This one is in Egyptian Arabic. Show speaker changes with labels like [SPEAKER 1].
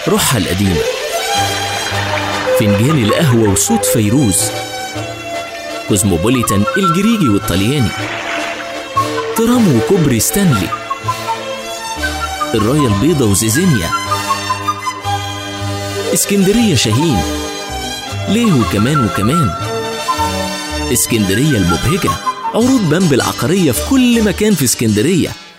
[SPEAKER 1] روحها القديمة فنجان القهوة وصوت فيروز كوزموبوليتان الجريجي والطلياني ترام وكوبري ستانلي الراية البيضة وزيزينيا اسكندرية شاهين ليه وكمان وكمان اسكندرية المبهجة عروض بامب العقارية في كل مكان في اسكندرية